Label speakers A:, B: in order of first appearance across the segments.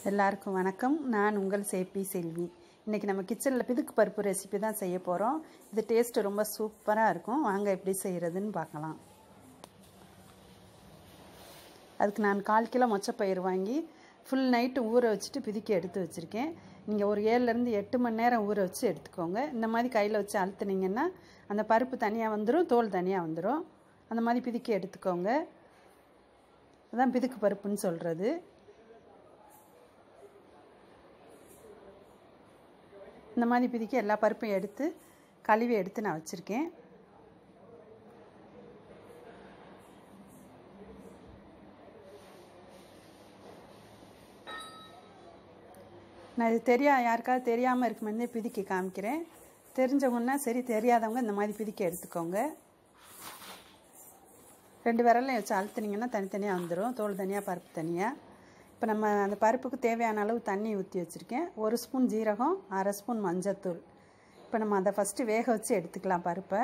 A: எல்லாருக்கும் வணக்கம் நான் உங்கள் சேப்பி செல்வி இன்றைக்கி நம்ம கிச்சனில் பிதுக்கு பருப்பு ரெசிபி தான் செய்ய போகிறோம் இது டேஸ்ட்டு ரொம்ப சூப்பராக இருக்கும் வாங்க எப்படி செய்கிறதுன்னு பார்க்கலாம் அதுக்கு நான் கால் கிலோ மொச்சப்பயிர் வாங்கி ஃபுல் நைட்டு ஊற வச்சுட்டு பிதுக்கி எடுத்து வச்சுருக்கேன் நீங்கள் ஒரு ஏழுலேருந்து எட்டு மணி நேரம் ஊற வச்சு எடுத்துக்கோங்க இந்த மாதிரி கையில் வச்சு அழுத்துனீங்கன்னா அந்த பருப்பு தனியாக வந்துடும் தோல் தனியாக வந்துடும் அந்த மாதிரி பிதுக்கி எடுத்துக்கோங்க அதான் பிதுக்கு பருப்புன்னு சொல்கிறது இந்த மாதிரி பிதிக்கி எல்லா பருப்பையும் எடுத்து கழுவி எடுத்து நான் வச்சுருக்கேன் நான் இது தெரியா யாருக்காவது தெரியாமல் இருக்குமே பிதிக்கி காமிக்கிறேன் தெரிஞ்சவங்கன்னா சரி தெரியாதவங்க இந்த மாதிரி பிதிக்கி எடுத்துக்கோங்க ரெண்டு விரலையும் வச்சு அழுத்துனீங்கன்னா தனித்தனியாக வந்துடும் தோல் தனியாக பருப்பு தனியாக இப்போ நம்ம அந்த பருப்புக்கு தேவையான அளவு தண்ணி ஊற்றி வச்சுருக்கேன் ஒரு ஸ்பூன் ஜீரகம் அரை ஸ்பூன் மஞ்சத்தூள் இப்போ நம்ம அதை ஃபஸ்ட்டு வேக வச்சு எடுத்துக்கலாம் பருப்பை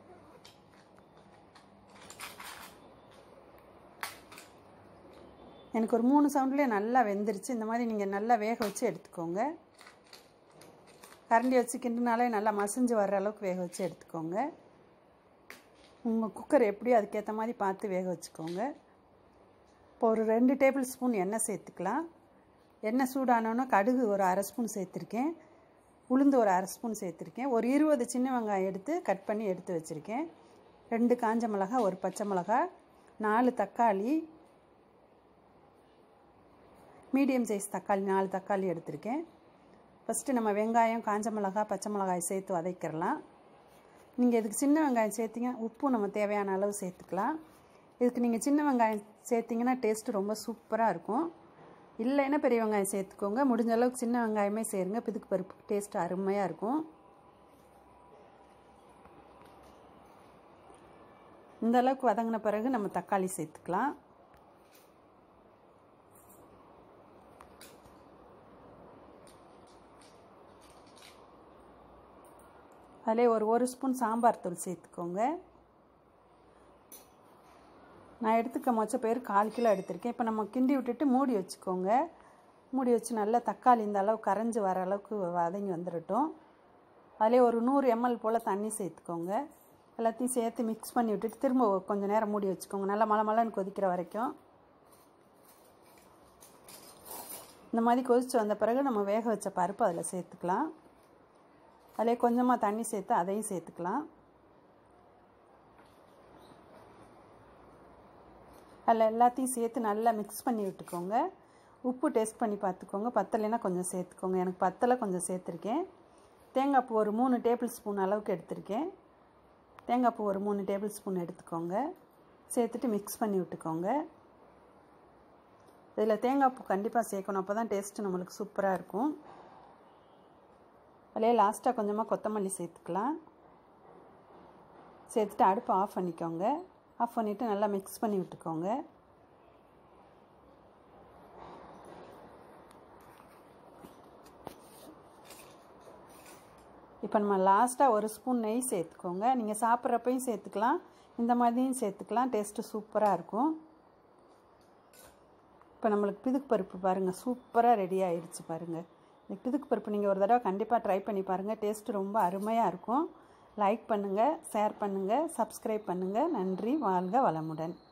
A: எனக்கு ஒரு மூணு சவுண்ட்லேயே நல்லா வெந்துருச்சு இந்த மாதிரி நீங்கள் நல்லா வேக வச்சு எடுத்துக்கோங்க கரண்டி வச்சு கிண்டுனாலே நல்லா மசிஞ்சு வர்ற அளவுக்கு வேக வச்சு எடுத்துக்கோங்க உங்கள் குக்கர் எப்படியோ அதுக்கேற்ற மாதிரி பார்த்து வேக வச்சுக்கோங்க இப்போ ஒரு ரெண்டு டேபிள் ஸ்பூன் எண்ணெய் சேர்த்துக்கலாம் எண்ணெய் சூடானோன்னா கடுகு ஒரு அரை ஸ்பூன் சேர்த்துருக்கேன் உளுந்து ஒரு அரை ஸ்பூன் சேர்த்துருக்கேன் ஒரு இருபது சின்ன வெங்காயம் எடுத்து கட் பண்ணி எடுத்து வச்சுருக்கேன் ரெண்டு காஞ்ச மிளகா ஒரு பச்சை மிளகா நாலு தக்காளி மீடியம் சைஸ் தக்காளி நாலு தக்காளி எடுத்திருக்கேன் ஃபஸ்ட்டு நம்ம வெங்காயம் காஞ்ச மிளகா பச்சை மிளகாய் சேர்த்து வதக்கிடலாம் நீங்கள் இதுக்கு சின்ன வெங்காயம் சேர்த்திங்க உப்பு நம்ம தேவையான அளவு சேர்த்துக்கலாம் இதுக்கு நீங்கள் சின்ன வெங்காயம் சேர்த்திங்கன்னா டேஸ்ட்டு ரொம்ப சூப்பராக இருக்கும் இல்லைன்னா பெரிய வெங்காயம் சேர்த்துக்கோங்க முடிஞ்ச அளவுக்கு சின்ன வெங்காயமே சேருங்க பிதுக்கு பருப்பு டேஸ்ட்டு அருமையாக இருக்கும் இந்த அளவுக்கு வதங்கின பிறகு நம்ம தக்காளி சேர்த்துக்கலாம் அதிலே ஒரு ஒரு ஸ்பூன் சாம்பார் தூள் சேர்த்துக்கோங்க நான் எடுத்துக்க மொச்ச பேர் கால் கிலோ எடுத்திருக்கேன் இப்போ நம்ம கிண்டி விட்டுட்டு மூடி வச்சுக்கோங்க மூடி வச்சு நல்லா தக்காளி இந்த அளவு கரைஞ்சி வர அளவுக்கு வதங்கி வந்துடட்டும் அதிலே ஒரு நூறு எம்எல் போல் தண்ணி சேர்த்துக்கோங்க எல்லாத்தையும் சேர்த்து மிக்ஸ் பண்ணி விட்டுட்டு திரும்ப கொஞ்சம் நேரம் மூடி வச்சுக்கோங்க நல்லா மலை மலைன்னு கொதிக்கிற வரைக்கும் இந்த மாதிரி கொதித்து வந்த பிறகு நம்ம வேக வச்ச பருப்பு அதில் சேர்த்துக்கலாம் அதிலே கொஞ்சமாக தண்ணி சேர்த்து அதையும் சேர்த்துக்கலாம் அதில் எல்லாத்தையும் சேர்த்து நல்லா மிக்ஸ் பண்ணி விட்டுக்கோங்க உப்பு டேஸ்ட் பண்ணி பார்த்துக்கோங்க பத்தலைன்னா கொஞ்சம் சேர்த்துக்கோங்க எனக்கு பத்தலை கொஞ்சம் சேர்த்துருக்கேன் தேங்காய் பூ ஒரு மூணு டேபிள் ஸ்பூன் அளவுக்கு எடுத்திருக்கேன் தேங்காய் பூ ஒரு மூணு டேபிள் ஸ்பூன் எடுத்துக்கோங்க சேர்த்துட்டு மிக்ஸ் பண்ணி விட்டுக்கோங்க இதில் தேங்காய் பூ கண்டிப்பாக சேர்க்கணும் அப்போ தான் டேஸ்ட்டு நம்மளுக்கு சூப்பராக இருக்கும் அதிலே லாஸ்ட்டாக கொஞ்சமாக கொத்தமல்லி சேர்த்துக்கலாம் சேர்த்துட்டு அடுப்பை ஆஃப் பண்ணிக்கோங்க ஆஃப் பண்ணிவிட்டு நல்லா மிக்ஸ் பண்ணி விட்டுக்கோங்க இப்போ நம்ம லாஸ்ட்டாக ஒரு ஸ்பூன் நெய் சேர்த்துக்கோங்க நீங்கள் சாப்பிட்றப்பையும் சேர்த்துக்கலாம் இந்த மாதிரியும் சேர்த்துக்கலாம் டேஸ்ட்டு சூப்பராக இருக்கும் இப்போ நம்மளுக்கு பிதுக்கு பருப்பு பாருங்கள் சூப்பராக ரெடி ஆகிடுச்சு பாருங்கள் இந்த பிதுக்கு பருப்பு நீங்கள் ஒரு தடவை கண்டிப்பாக ட்ரை பண்ணி பாருங்கள் டேஸ்ட்டு ரொம்ப அருமையாக இருக்கும் லைக் பண்ணுங்கள் ஷேர் பண்ணுங்கள் சப்ஸ்கிரைப் பண்ணுங்கள் நன்றி வாழ்க வளமுடன்